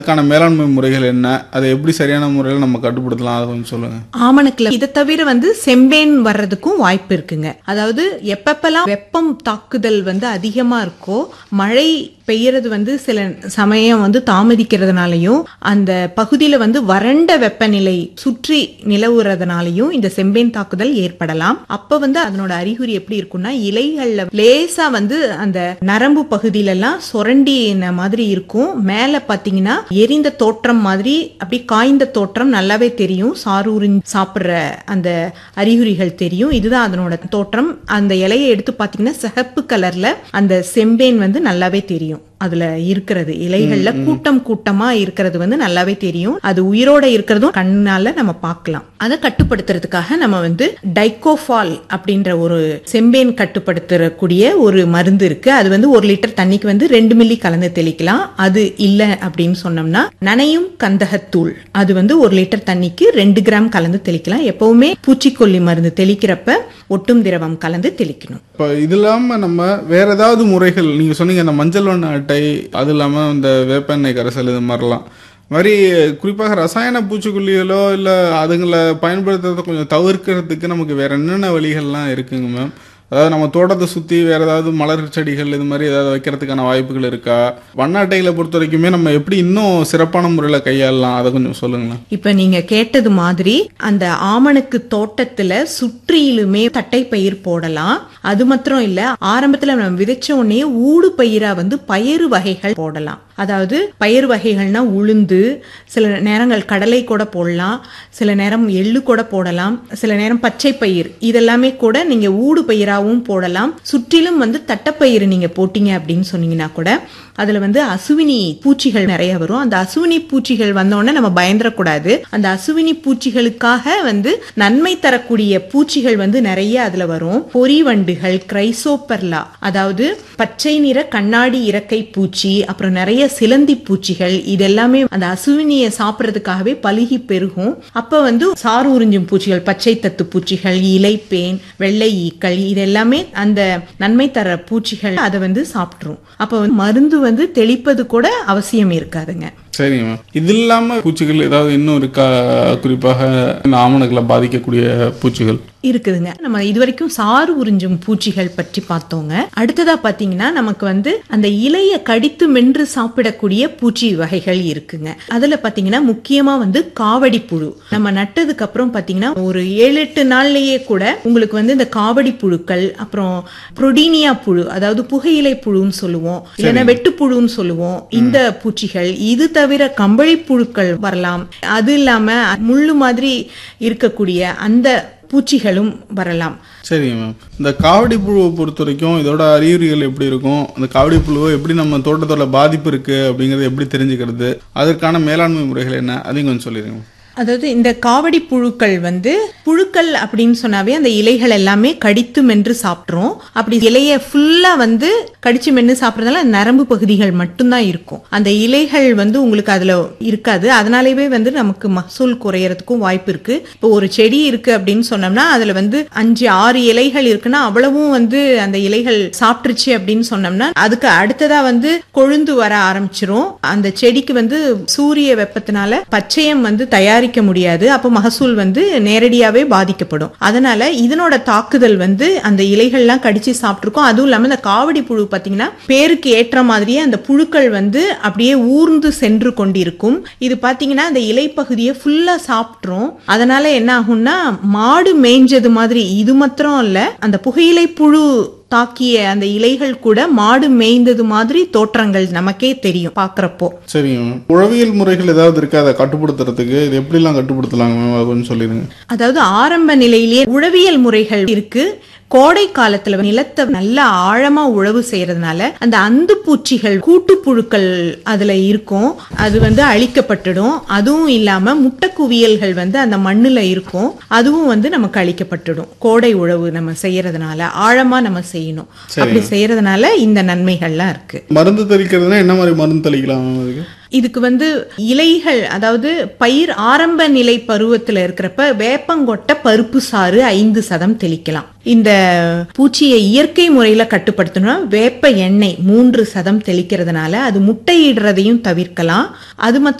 அதுக்கான மேலாண்மை முறைகள் என்ன அதை எப்படி சரியான முறையில் நம்ம கட்டுப்படுத்தலாம் அதை கொஞ்சம் சொல்லுங்க ஆமணக்குல இதை தவிர வந்து செம்பேன் வர்றதுக்கும் வாய்ப்பு இருக்குங்க அதாவது எப்பப்பெல்லாம் வெப்பம் தாக்குதல் வந்து அதிகமா இருக்கோ மழை பெய்யறது வந்து சில சமயம் வந்து தாமதிக்கிறதுனாலையும் அந்த பகுதியில வந்து வறண்ட வெப்பநிலை சுற்றி நிலவுறதுனாலையும் இந்த செம்பேன் தாக்குதல் ஏற்படலாம் அப்ப வந்து அதனோட அறிகுறி எப்படி இருக்கும்னா இலைகள்ல லேசா வந்து அந்த நரம்பு பகுதியில எல்லாம் சுரண்டின மாதிரி இருக்கும் மேல பாத்தீங்கன்னா எரிந்த தோற்றம் மாதிரி அப்படி காய்ந்த தோற்றம் நல்லாவே தெரியும் சாரூரின் சாப்பிடுற அந்த அறிகுறிகள் தெரியும் இதுதான் அதனோட தோற்றம் அந்த இலையை எடுத்து பாத்தீங்கன்னா சிகப்பு கலர்ல அந்த செம்பேன் வந்து நல்லாவே தெரியும் அதுல இருக்கிறது இலைகள்ல கூட்டம் கூட்டமா இருக்கிறது வந்து நல்லாவே தெரியும் அது உயிரோட இருக்கிறதும் கண்ணால நம்ம பார்க்கலாம் அதை கட்டுப்படுத்துறதுக்காக நம்ம வந்து டைகோஃபால் அப்படின்ற ஒரு செம்பேன் கட்டுப்படுத்தக்கூடிய ஒரு மருந்து இருக்கு அது வந்து ஒரு லிட்டர் தண்ணிக்கு வந்து ரெண்டு மில்லி கலந்து தெளிக்கலாம் அது இல்ல அப்படின்னு சொன்னோம்னா நனையும் கந்தகத்தூள் அது வந்து ஒரு லிட்டர் தண்ணிக்கு ரெண்டு கிராம் கலந்து தெளிக்கலாம் எப்பவுமே பூச்சிக்கொல்லி மருந்து தெளிக்கிறப்ப ஒட்டும் திரவம் கலந்து தெளிக்கணும் இப்போ இது இல்லாமல் நம்ம வேற ஏதாவது முறைகள் நீங்கள் சொன்னீங்க இந்த மஞ்சள் வண்ண அட்டை அது இல்லாமல் இந்த வேப்பெண்ணெய் கரைசல் இது மாதிரிலாம் மாதிரி குறிப்பாக ரசாயன பூச்சிக்கொல்லிகளோ இல்லை அதுங்களை பயன்படுத்துறதை கொஞ்சம் தவிர்க்கிறதுக்கு நமக்கு வேற என்னென்ன வழிகள்லாம் இருக்குங்க மேம் அதாவது நம்ம தோட்டத்தை சுற்றி வேற ஏதாவது மலர் செடிகள் இது மாதிரி ஏதாவது வைக்கிறதுக்கான வாய்ப்புகள் இருக்கா வண்ண அட்டைகளை பொறுத்த வரைக்குமே நம்ம எப்படி இன்னும் சிறப்பான முறையில் கையாளலாம் அதை கொஞ்சம் சொல்லுங்களேன் இப்ப நீங்க கேட்டது மாதிரி அந்த ஆமணக்கு தோட்டத்துல சுற்றிலுமே தட்டை பயிர் போடலாம் அது மாத்திரம் இல்ல ஆரம்பத்துல நம்ம விதைச்ச உடனே ஊடு பயிரா வந்து பயறு வகைகள் போடலாம் அதாவது பயிர் வகைகள்னா உளுந்து சில நேரங்கள் கடலை கூட போடலாம் சில நேரம் எள்ளு கூட போடலாம் சில நேரம் பச்சை பயிர் இதெல்லாமே கூட நீங்க ஊடு பயிராகவும் போடலாம் சுற்றிலும் வந்து தட்டப்பயிர் நீங்க போட்டீங்க அப்படின்னு சொன்னீங்கன்னா கூட அதுல வந்து அசுவினி பூச்சிகள் நிறைய வரும் அந்த அசுவினி பூச்சிகள் வந்தோடனே நம்ம பயந்துடக்கூடாது அந்த அசுவினி பூச்சிகளுக்காக வந்து நன்மை தரக்கூடிய பூச்சிகள் வந்து நிறைய அதுல வரும் பொறி வண்டுகள் கிரைசோப்பர்லா அதாவது பச்சை நிற கண்ணாடி இறக்கை பூச்சி அப்புறம் நிறைய சிலந்தி பூச்சிகள் இதெல்லாமே அந்த அசுவினியை சாப்பிட்றதுக்காகவே பழுகி பெருகும் அப்ப வந்து சாறு உறிஞ்சும் பூச்சிகள் பச்சை தத்து பூச்சிகள் இலைப்பேன் வெள்ளை ஈக்கள் இதெல்லாமே அந்த நன்மை தர பூச்சிகள் அதை வந்து சாப்பிட்ரும் அப்ப வந்து மருந்து வந்து தெளிப்பது கூட அவசியம் இருக்காதுங்க சரிங்க மேம் இது இல்லாமல் பூச்சிகள் ஏதாவது இன்னும் இருக்கா குறிப்பாக இந்த ஆமணக்களை பாதிக்கக்கூடிய பூச்சிகள் இருக்குதுங்க நம்ம இது வரைக்கும் சாறு உறிஞ்சும் பூச்சிகள் பற்றி பார்த்தோங்க அடுத்ததா பாத்தீங்கன்னா நமக்கு வந்து அந்த இலைய கடித்து மென்று சாப்பிடக்கூடிய பூச்சி வகைகள் இருக்குங்க அதுல பாத்தீங்கன்னா முக்கியமா வந்து காவடி புழு நம்ம நட்டதுக்கு அப்புறம் பாத்தீங்கன்னா ஒரு ஏழு எட்டு நாள்லயே கூட உங்களுக்கு வந்து இந்த காவடி புழுக்கள் அப்புறம் புரோடீனியா புழு அதாவது புகையிலை புழுன்னு சொல்லுவோம் இல்லைன்னா வெட்டுப்புழுன்னு சொல்லுவோம் இந்த பூச்சிகள் இது தவிர கம்பளி புழுக்கள் வரலாம் அது இல்லாம முள்ளு மாதிரி இருக்கக்கூடிய அந்த பூச்சிகளும் வரலாம் சரிங்க மேம் இந்த காவடி புழுவை பொறுத்த வரைக்கும் இதோட அறிகுறிகள் எப்படி இருக்கும் அந்த காவடி புழுவை எப்படி நம்ம தோட்டத்தோட பாதிப்பு இருக்கு அப்படிங்கறத எப்படி தெரிஞ்சுக்கிறது அதற்கான மேலாண்மை முறைகள் என்ன அதையும் கொஞ்சம் சொல்லிடுங்க அதாவது இந்த காவடி புழுக்கள் வந்து புழுக்கள் அப்படின்னு சொன்னாவே அந்த இலைகள் எல்லாமே கடித்து மென்று சாப்பிட்றோம் அப்படி இலைய ஃபுல்லா வந்து கடிச்சு மென்று சாப்பிட்றதால நரம்பு பகுதிகள் மட்டும்தான் இருக்கும் அந்த இலைகள் வந்து உங்களுக்கு அதுல இருக்காது அதனாலேயே வந்து நமக்கு மகசூல் குறையறதுக்கும் வாய்ப்பு இருக்கு இப்போ ஒரு செடி இருக்கு அப்படின்னு சொன்னோம்னா அதுல வந்து அஞ்சு ஆறு இலைகள் இருக்குன்னா அவ்வளவும் வந்து அந்த இலைகள் சாப்பிட்டுருச்சு அப்படின்னு சொன்னோம்னா அதுக்கு அடுத்ததா வந்து கொழுந்து வர ஆரம்பிச்சிரும் அந்த செடிக்கு வந்து சூரிய வெப்பத்தினால பச்சையம் வந்து தயாரிக்க முடியாது அப்ப மகசூல் வந்து நேரடியாவே பாதிக்கப்படும் அதனால இதனோட தாக்குதல் வந்து அந்த இலைகள்லாம் கடிச்சு சாப்பிட்டுருக்கோம் அதுவும் இல்லாம இந்த காவடி புழு பாத்தீங்கன்னா பேருக்கு ஏற்ற மாதிரியே அந்த புழுக்கள் வந்து அப்படியே ஊர்ந்து சென்று கொண்டிருக்கும் இது பாத்தீங்கன்னா அந்த இலைப்பகுதியை ஃபுல்லா சாப்பிட்ரும் அதனால என்ன ஆகும்னா மாடு மேய்ஞ்சது மாதிரி இது மாத்திரம் இல்ல அந்த புகையிலை புழு தாக்கிய அந்த இலைகள் கூட மாடு மேய்ந்தது மாதிரி தோற்றங்கள் நமக்கே தெரியும் பாக்குறப்போ சரிங்க மேம் உழவியல் முறைகள் ஏதாவது இருக்கா அதை கட்டுப்படுத்துறதுக்கு இது எப்படிலாம் கட்டுப்படுத்தலாங்க மேம் அதை கொஞ்சம் சொல்லிடுங்க அதாவது ஆரம்ப நிலையிலேயே உழவியல் முறைகள் இருக்கு கோடை காலத்துல நிலத்தை நல்லா ஆழமா உழவு செய்யறதுனால அந்த அந்து பூச்சிகள் கூட்டுப்புழுக்கள் அதுல இருக்கும் அது வந்து அழிக்கப்பட்டுடும் அதுவும் இல்லாம முட்டை குவியல்கள் வந்து அந்த மண்ணுல இருக்கும் அதுவும் வந்து நமக்கு அழிக்கப்பட்டுடும் கோடை உழவு நம்ம செய்யறதுனால ஆழமா நம்ம செய்யணும் அப்படி செய்யறதுனால இந்த நன்மைகள்லாம் இருக்கு மருந்து தெளிக்கிறதுனா என்ன மாதிரி மருந்து தெளிக்கலாம் மேம் அதுக்கு இதுக்கு வந்து இலைகள் அதாவது பயிர் ஆரம்ப நிலை பருவத்துல இருக்கிறப்ப வேப்பங்கொட்டை பருப்பு சாறு ஐந்து சதம் தெளிக்கலாம் இந்த பூச்சியை இயற்கை முறையில கட்டுப்படுத்தணும்னா வேப்ப எண்ணெய் மூன்று சதம் தெளிக்கிறதுனால அது முட்டையிடுறதையும் தவிர்க்கலாம் அது மட்டும்